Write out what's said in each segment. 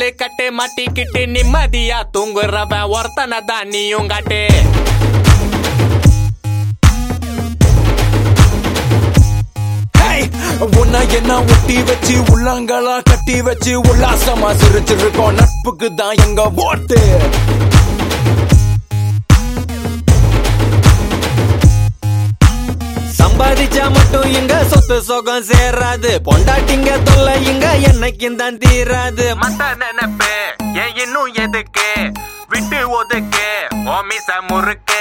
கட்டு மாட்டிக்கிட்டு நிம்மதியா தூங்குறவன் ஒருத்தனை தான் நீயும் காட்டு Hey! உன்னை என்ன ஒட்டி வச்சு உள்ளாங்களா கட்டி வச்சு உல்லாசமா சிரிச்சிருக்கோம் நட்புக்கு தான் எங்க ஓட்டு சம்பாதிச்சா மட்டும் இங்க சொத்து சுகம் சேராது பொண்டாட்டிங்க தொல்லை இங்க என்னைக்கும் தான் தீராது மத்த நினைப்பு ஏன் இன்னும் எதுக்கு விட்டு ஒதுக்கு ஓமிச முறுக்கு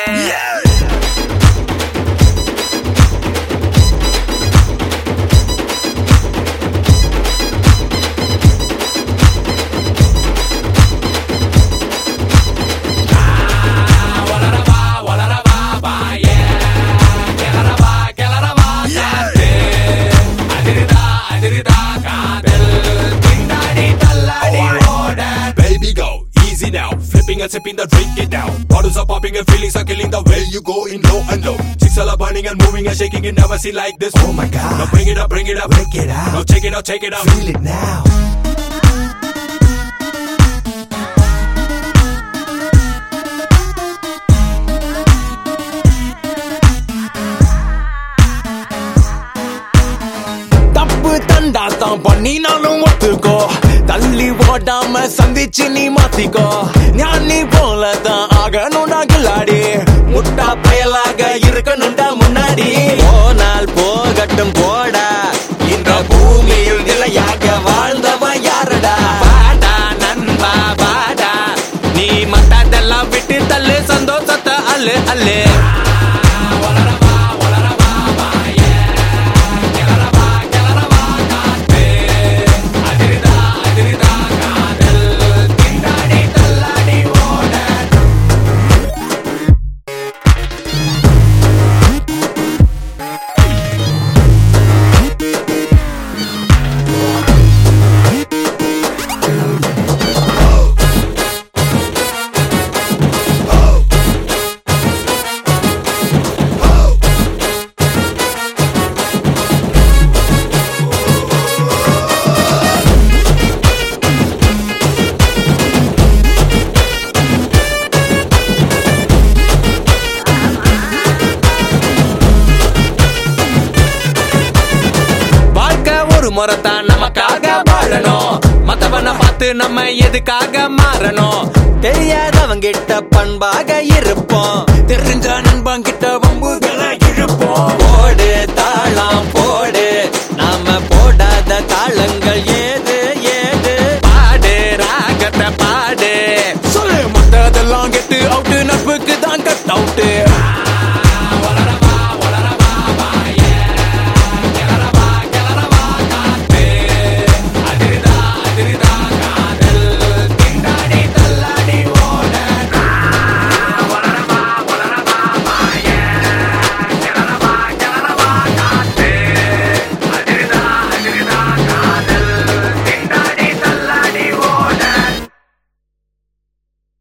Baby go easy now, flipping and sipping the drink it down. Bottles are popping and feelings are killing the way you go in low and low. Chicks all are burning and moving and shaking, you never see like this. Oh my god! Now bring it up, bring it up, break it out. Now check it out, check it out. Feel it now. தப்பு தண்டா தான் பண்ணினாலும் ஒத்துக்கோ தள்ளி ஓடாம சந்திச்சு நீ மாத்திக்கோ ஞானி போலதான் ஆகணும்டா கில்லாடி முட்டா பயலாக இருக்கணும்டா முன்னாடி போனால் போகட்டும் போடா இந்த பூமியில் நிலையாக வாழ்ந்தவன் யாரடா வாடா நண்பா வாடா நீ மத்ததெல்லாம் விட்டு தள்ளு சந்தோஷத்தை அல்லு அல்லு வாழ்க்கை ஒரு முறைதான் நமக்காக வாழணும் மத்தவனை பார்த்து நம்ம எதுக்காக மாறணும் தெரியாதவங்கிட்ட பண்பாக இருப்போம் தெரிஞ்ச நண்பன் கிட்ட